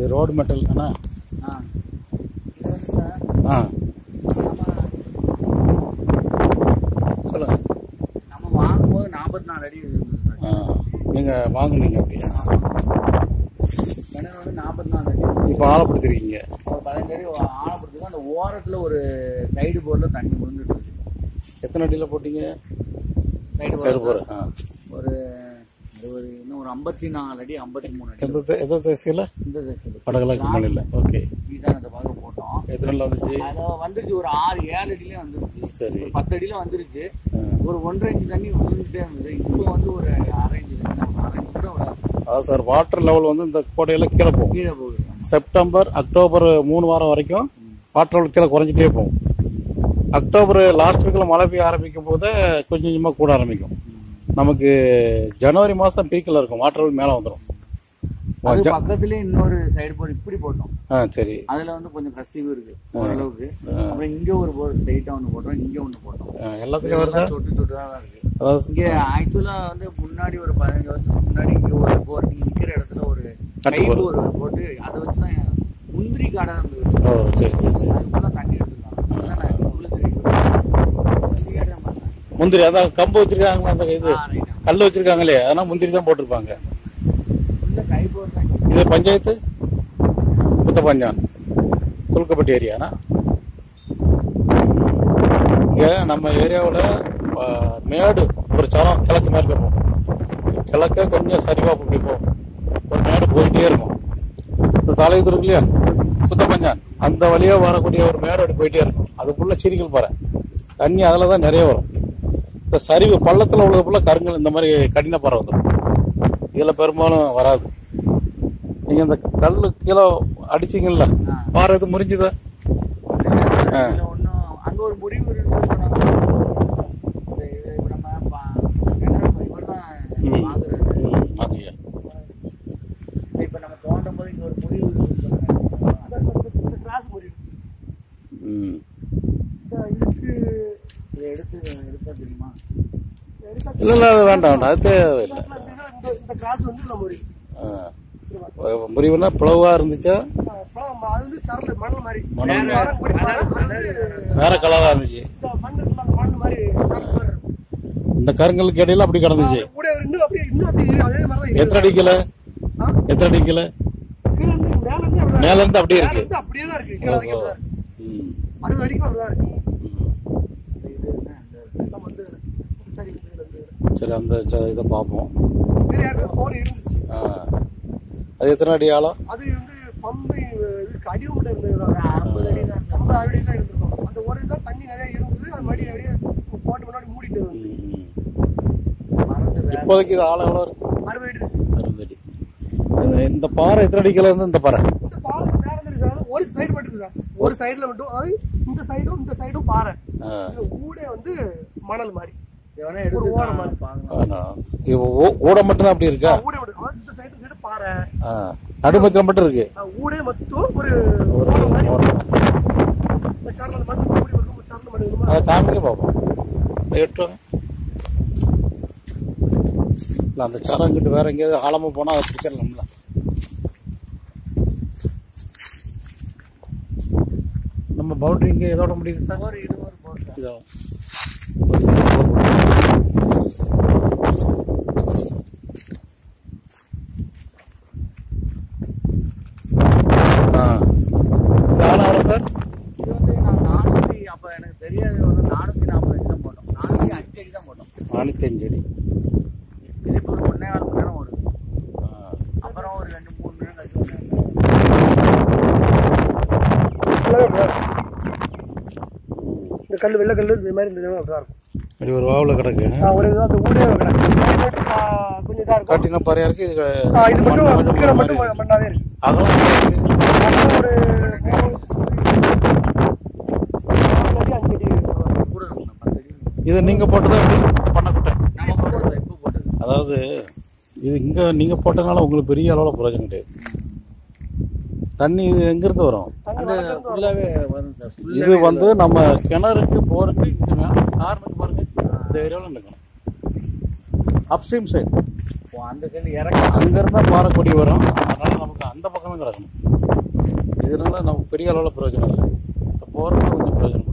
Road metal அண்ணா ஆ இது வந்து sir ஆ நம்ம சொல்லுங்க நம்ம வாங்கும்போது நாற்பத்தி நாலு அடி இருந்தது சார் ஆ நீங்கள் வாங்குனீங்க அப்படியா கிணறு வந்து நாற்பத்தி நாலு அடி இப்போ ஆழப்படுத்திருக்கீங்க ஒரு பதினஞ்சு அடி ஆழப்படுத்துக்கு அந்த ஓரத்தில் ஒரு சைடு போர்டில் தண்ணி விழுந்துட்டு இருக்கு எத்தனை அடியில் போட்டீங்க சைடு சரி போகிற போர்டு ஆ ஒரு இது ஒரு இன்னும் ஒரு ஐம்பத்தி நாலு அடி ஐம்பத்தி மூணு அடி எந்த தி- எந்த திசையில் இந்த திசையில. வடகிழக்கு மலையில் ஓகே ஈசானத்தை பார்க்க போட்டோம் எத்தனை நாள் வந்துச்சு அது வந்துருச்சு ஒரு ஆறு ஏழு அடியிலே வந்துருச்சு சரி ஒரு பத்து அடியில வந்துருச்சு ஆ. ஒரு ஒன்றரை இன்ச்சு தண்ணி விழுந்துட்டே இருந்தது இப்போ வந்து ஒரு அரை இன்ச்சு தண்ணி ஒரு அரை இன்ச்சு கூட விடாது. அதான் சார் வாட்டர் லெவல் வந்து இந்த கோட்டையில் கீழே போகும் கீழே போகுது செப்டம்பர் அக்டோபர் மூணு வாரம் வரைக்கும் வாட்டர் லெவல் கீழே குறைஞ்சிட்டே போகும் அக்டோபர் லாஸ்ட் வீக்கில் மழை பெய்ய ஆரம்பிக்கும் போது கொஞ்சம் கொஞ்சமாக கூட ஆரம்பிக்கும் நமக்கு ஜனவரி மாதம் பீக்கில் இருக்கும் வாட்டர் லெவல் மேலே வந்துடும் அது பக்கத்துலயே இன்னொரு சைடு போர்டு இப்படி போட்டோம் ஆ சரி அதுல வந்து கொஞ்சம் கசிவு இருக்கு ஓரளவுக்கு ஆ. அப்புறம் இங்க ஒரு போர்டு ஸ்ட்ரைட்டா ஒண்ணு போட்டோம் இங்க ஒண்ணு போட்டோம் ஆ, எல்லாத்துக்கும் வருதா இதெல்லாம் சொட்டு சொட்டு தான் இருக்கு அதாவது இங்க ஆக்சுவலா வந்து முன்னாடி ஒரு பதினஞ்சு வருஷத்துக்கு முன்னாடி இங்க ஒரு போர் நீங்க நிக்கிற இடத்துல ஒரு கட்டு கை போர். போர் போட்டு அதை வச்சு தான் முந்திரி காடா இருந்தது ஓ சரி சரி சரி அதுக்குள்ள தண்ணி எடுத்துக்கலாம் அதான் நான் இப்ப உள்ள தெரியும் முந்திரி காடு தான் பண்ணேன். முந்திரி அதான் கம்பு வச்சிருக்காங்களா அந்த இது ஆ, right ஆ. கல் வச்சிருக்காங்களே அதெல்லாம் முந்திரி தான் போட்டிருப்பாங்க உள்ள கை போர் தண்ணி இது பஞ்சாயத்து புத்தபஞ்சான் துல்கப்பட்டி ஏரியானா இங்கே நம்ம ஏரியாவில் மேடு ஒரு சரம் கிழக்கு மேற்கு இருக்கும் கிழக்க கொஞ்சம் சரிவா இப்படி போகும் ஒரு மேடு போயிட்டே இருக்கும் இந்த தலையுது இருக்கு இல்லையா புத்தபஞ்சான் அந்த வழியா வரக்கூடிய ஒரு மேடு அப்படி போயிட்டே இருக்கும் அதுக்குள்ள சிரிக்கல் பாறை தண்ணி அதில் தான் நிறைய வரும் இந்த சரிவு பள்ளத்தில் உள்ளது ஃபுல்லாக கருங்கல் இந்த மாதிரி கடின பாறை வந்துடும் இதில் பெரும்பாலும் வராது நீங்க இந்த கல்லு கீழே அடிச்சீங்கல்ல ஆ. பாறை இது முறிஞ்சுதா ஆ. இதுல ஒண்ணும் அங்க ஒரு முடிவு இருக்கு சொன்னாங்க. இந்த இது இப்ப நம்ம பா- கிணறு இப்ப இவர்தான் ம். பாக்குறாரு. ம், அதுயா. இப்ப நம்ம தோண்டும் போது இங்க ஒரு முடிவு இருக்குன்னு சொன்னாங்க. அதான் இந்த- இந்த cross முடிவு. ம். இந்த இதுக்கு இதை எடுத்து எடுத்தா தெரியுமா இல்ல இல்ல அது வேண்டாம் வேண்டாம் அது தேவையில்லை இந்த இந்த கிராஸ் வந்து நம்ம முடிவு ஆ. முறிவுனா பிளவா இருந்துச்சா அது வந்து சரல் மணல் மாதிரி மணல் வேற மரம் கூடி பாரு, அது வந்து வேற கலரா இருந்துச்சு இந்த மண் இருக்குல்ல, அந்த மண் மாதிரி சரல் மாதிரி இருக்கும். இந்த கருங்கலுக்கு இடையில அப்படி கிடந்துச்சு அது கூட இன்னும் அப்படியே இன்னும் அப்படியே இரு- அதே மாதிரி தான் எத்தனை அடிக்கல ஆ? எத்தனை அடிக்கல கீழ இருந்து மேல இருந்து அப்படியே மேல இருந்து அப்படியே மேல இருக்கு இருந்து அப்படியே தான் இருக்கு கீழ வரைக்கும் அப்படியே தான் இருக்கு. ம். அறுபது அடிக்கும் அப்படிதான் இருக்கு ம். நம்ம வந்து சரி, இதுல இருந்து. சரி அந்த ச- இதை பார்ப்போம் வேற யாருக்கும் போன் இருந்துச்சு ஆ. அது எத்தனை அடி ஆழம் அது வந்து பம்பு இதுக்கு அடிவு மட்டும் இருந்தது ஐம்பது அடி தான் ஐம்பது அடி தான் இருந்திருக்கும் அந்த ஒரு இதுதான் தண்ணி நிறைய இருந்தது அது மறுபடியும் அப்படியே போட்டு முன்னாடி மூடிட்டு வந்து ம், ம். இப்போதைக்கு இது ஆழம் எவ்வளோ இருக்கு அறுபது அடி அறுபது அடி இந்த- இந்த பாறை எத்தனை அடிக்கல இருந்து இந்த பாறை இந்த பாறை மேல இருந்து இருக்கிறனால ஒரு சைடு மட்டும் இருக்குதா ஒரு சைடுல மட்டும் அதாவது இந்த சைடும் இந்த சைடும் பாறை ஆ. இது ஊடே வந்து மணல் மாதிரி ஒரு ஓரம் மாதிரி ஆனா, இது ஊ- ஊடம் மட்டும்தான் அப்படி இருக்கா ஊடே மட்டும் அதாவது இந்த சைடு சைடு பாறை ஆ. நடுமத்தில மட்டும் இருக்கு அஹ் ஊடே மட்டும் ஒரு ஓரம் மாதிரி இந்த சாரில் அந்த மண் மூடி இருக்கும் ஒரு சாரில் மண் இருக்குமா அதை காமிக்க பார்ப்போம் இதை எட்டுவாங்க இல்லை அந்த சரம் கிட்ட வேற எங்கேயாவது ஆழமா போனா அதை பிடிச்சிடலாம்ல நம்ம பவுண்டரி இங்கே எதோட முடியுது சார் ஒரு இது ஒரு போட்டு இதோ ஆ இது ஆழம் எவ்வளோ சார் இது வந்து நான் நானூற்றி அப்போ எனக்கு தெரியாது வந்து நானூற்றி நாற்பது அடி தான் போட்டோம் நானூற்றி அஞ்சு அடி தான் போட்டோம் நானூற்றி அஞ்சு அடி இது இப்போ ஒரு ஒன்றே கால் மணி நேரம் ஓடுது ஆ. அப்புறம் ஒரு ரெண்டு மூணு மணி நேரம் கழிச்சு இந்த கல் வெள்ளை கல் இந்த மாதிரி இந்த அப்படிதான் இருக்கும் இப்படி ஒரு வாவில் கிடக்கு ஒரு இது அந்த ஊடே கிடக்கு கொஞ்சம் இதாக இருக்கும் காட்டின பாறையா இருக்கு இது ஆ, இது மட்டும் மண்ணு கீழே மாதிரி மட்டும் இருக்கு. மண்ணாவே இருக்கு அகலம் இருக்கு. அப்புறம் ஒரு நாலு அடி அஞ்சு அடி கூட இருக்கும் பத்து அடி இது நீங்க போட்டதா எப்படி பண்ணக்கூட்ட நம்ம போட்டது இப்போ போட்டது அதாவது இது இங்க நீங்க போட்டதுனால உங்களுக்கு பெரிய அளவுல பிரயோஜனம் கிடையாது தண்ணி இது எங்க இருந்து வரும் அந்த ஃபுல்லாகவே வரும் சார் இது வந்து நம்ம கிணறுக்கு போறதுக்கு இங்க மேல காரணத்துக்கு பாருங்க இந்த ஏரியாவில் நிற்கணும் அப்ஸ்ட்ரீம் சைடு அந்த சைடு இறக்க அங்க இருந்தா பாறைக்குடி வரும் அதனால நமக்கு அந்த பக்கம் தான் கிடக்கணும் இதனால நமக்கு பெரிய அளவில் பிரயோஜனம் இல்லை இந்த போகிறப்ப கொஞ்சம் பிரயோஜனப்படும்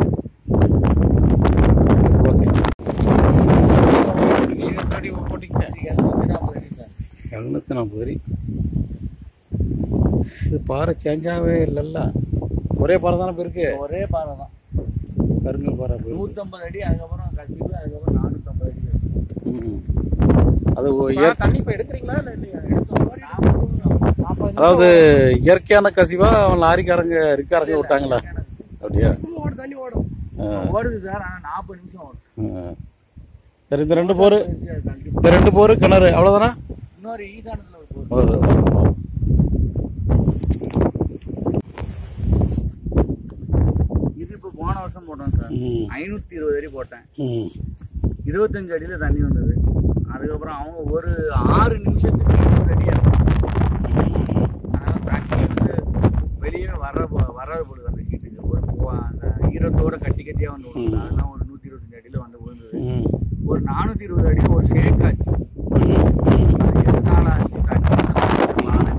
ஓகே இது எப்படி போட்டிங்க எழுநூத்தி நாற்பது வரி இது பாறை சேஞ்சாகவே இல்லைல்ல ஒரே பாறை தானே போயிருக்கு ஒரே பாறை தான் கருங்கல் பாறை போயிருக்கு நூற்றம்பது அடி அதுக்கப்புறம் கசிவு அதுக்கப்புறம் நானூற்றம்பது அடி ம். அது ஒ- இயற்- தண்ணி இப்போ எடுக்கிறீங்களா இல்லை இல்லையா எடுத்தோம் நாற்பது அதாவது இயற்கையான கசிவா அவன் லாரிக்காரங்க ரிக்காரங்க விட்டாங்களா அப்படியா நிமிஷம் ஓடும் தண்ணி ஓடும் ஆ, ஓடுது சார் ஆனால் நாற்பது நிமிஷம் ஓடும் ஆ. சரி இந்த ரெண்டு போர் கண்டிப்பா. இந்த ரெண்டு போர் கிணறு அவ்வளோதானா இன்னொரு ஈசானத்தில் ஒரு போர். ஒரு இது இப்போ போன வருஷம் போட்டோம் சார் ம். ஐநூற்றி இருபது அடி போட்டேன் ம். இருபத்தஞ்சு அடியில் தண்ணி வந்தது அதுக்கப்புறம் அவங்க ஒரு ஆறு நிமிஷத்துக்கு இருபது அடி இறக்கும் அதனால தண்ணி வந்து வெளியே வர வராது போடுது அந்த ஹீட்டுக்கு ஒரு போ- அந்த ஈரத்தோட கட்டி கட்டியாக வந்து விழுந்தது அதெல்லாம் ஒரு நூற்றி இருபத்தஞ்சு அடியில் வந்து விழுந்தது ம். ஒரு நானூற்றி இருபது அடி ஒரு ஷேக் ஆச்சு ம். அது எதனால ஆச்சு தண்ணி மாலை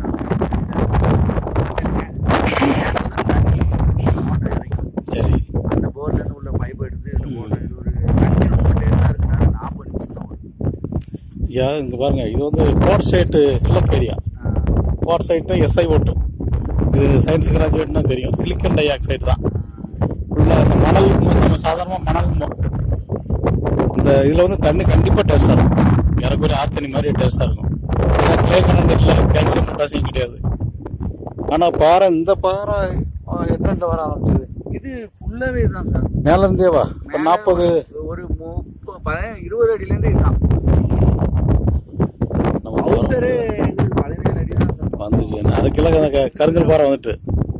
மோட்டர் இறக்கி சரி அந்த போர்ல இருந்து உள்ள பைப் எடுத்து இந்த போர்ல இது ஒரு தண்ணி ரொம்ப டேஸ்டா இருக்குனால நாற்பது நிமிஷம் தான் வரும் ஐயா இங்க பாருங்க இது வந்து கோட் சைட்டு இல்லப் ஏரியா கோட் சைட்டு எஸ்ஐ ஓட்டு இது சயின்ஸ் கிராஜுவேட்னா தெரியும் சிலிக்கன் டை ஆக்சைடு தான் ஃபுல்லாக இந்த மணல் நம்ம சாதாரணமாக மணல் மோ- இந்த இதில் வந்து தண்ணி கண்டிப்பாக டேஸ்டாக இருக்கும் ஏறக்குறைய ஆத்தனி மாதிரி டேஸ்டாக இருக்கும் ஏன்னா கிளே கண்டென்ட் இல்லை கால்சியம் பொட்டாசியம் கிடையாது ஆனால் பாறை இந்த பாறை எத்தனை வர ஆரம்பிச்சது இது ஃபுல்லாவே தான் சார் மேல இருந்தே வா இப்போ மேல நாற்பது ஒரு முப்பது பதினேழு இருபது அடில இருந்து இதுதான் நம்ம அவுட்டரு எங்களுக்கு பதினேழு அடி தான் சார் வந்துச்சு என்ன அதுக்கெல்லாம் அந்த க- கருங்கல் பாறை வந்துட்டு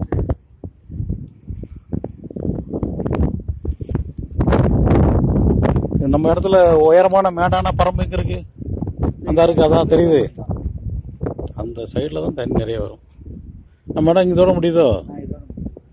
இது நம்ம இடத்துல உயரமான மேடான பரம்பு எங்க இருக்கு அந்த இருக்கு அதான் தெரியுது அந்த சைடில் தான் தண்ணி நிறைய வரும் நம்ம இடம் இங்கே தோட முடியுதோ நான் இதோட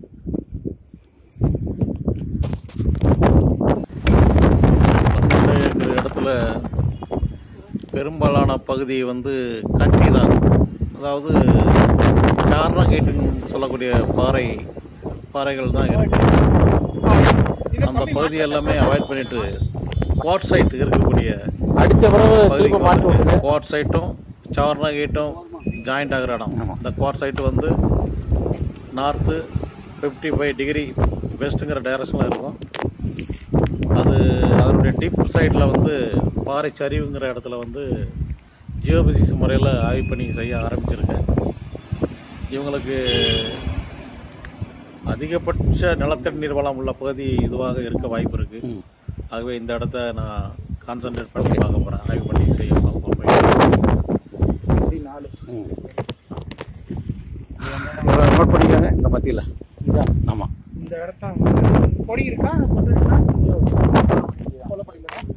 நம்மளுடைய இருக்கிற இடத்துல பெரும்பாலான பகுதி வந்து கண்டீராது அதாவது காரணம் சொல்லக்கூடிய பாறை பாறைகள் தான் இருக்கு அந்த பகுதி எல்லாமே அவாய்ட் பண்ணிட்டு குவாட் சைட் இருக்கக்கூடிய அடிச்ச பிறகு திருப்பி பகுதிக்கு மாட்டி விட்டுருங்க குவாட் சைட்டும் சவர்னா கேட்டும் ஜாயிண்ட் ஆகிற இடம் இந்த குவாட் சைட்டு வந்து நார்த்து ஃபிஃப்டி ஃபைவ் டிகிரி வெஸ்ட்டுங்கிற டைரக்ஷனில் இருக்கும் அது அதனுடைய டீப் சைடில் வந்து பாறை சரிவுங்கிற இடத்துல வந்து ஜியோபிசிஸ் முறையில் ஆய்வு பண்ணி செய்ய ஆரம்பிச்சிருக்கேன் இவங்களுக்கு அதிகபட்ச நிலத்தடி நீர் வளம் உள்ள பகுதி இதுவாக இருக்க வாய்ப்பு இருக்குது ஆகவே இந்த இடத்த நான் கான்சென்ட்ரேட் பண்ணி பார்க்க போகிறேன் ஆய்வு பண்ணி செய்ய பார்க்க போகிறேன் நாலு நோட் பண்ணிக்கோங்க இந்த மத்தியில் இதான் ஆமாம் இந்த இடத்த கொடி இருக்கா கொட்டுறீங்களா கொல்லப்படிங்களா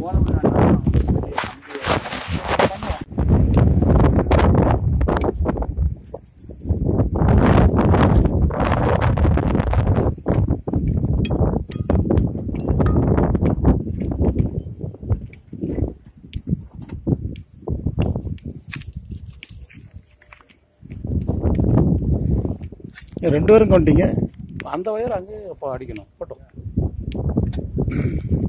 ரெண்டு பேரும் கொண்டீங்க அந்த வயர் அங்கே இப்போ அடிக்கணும் போட்டோம்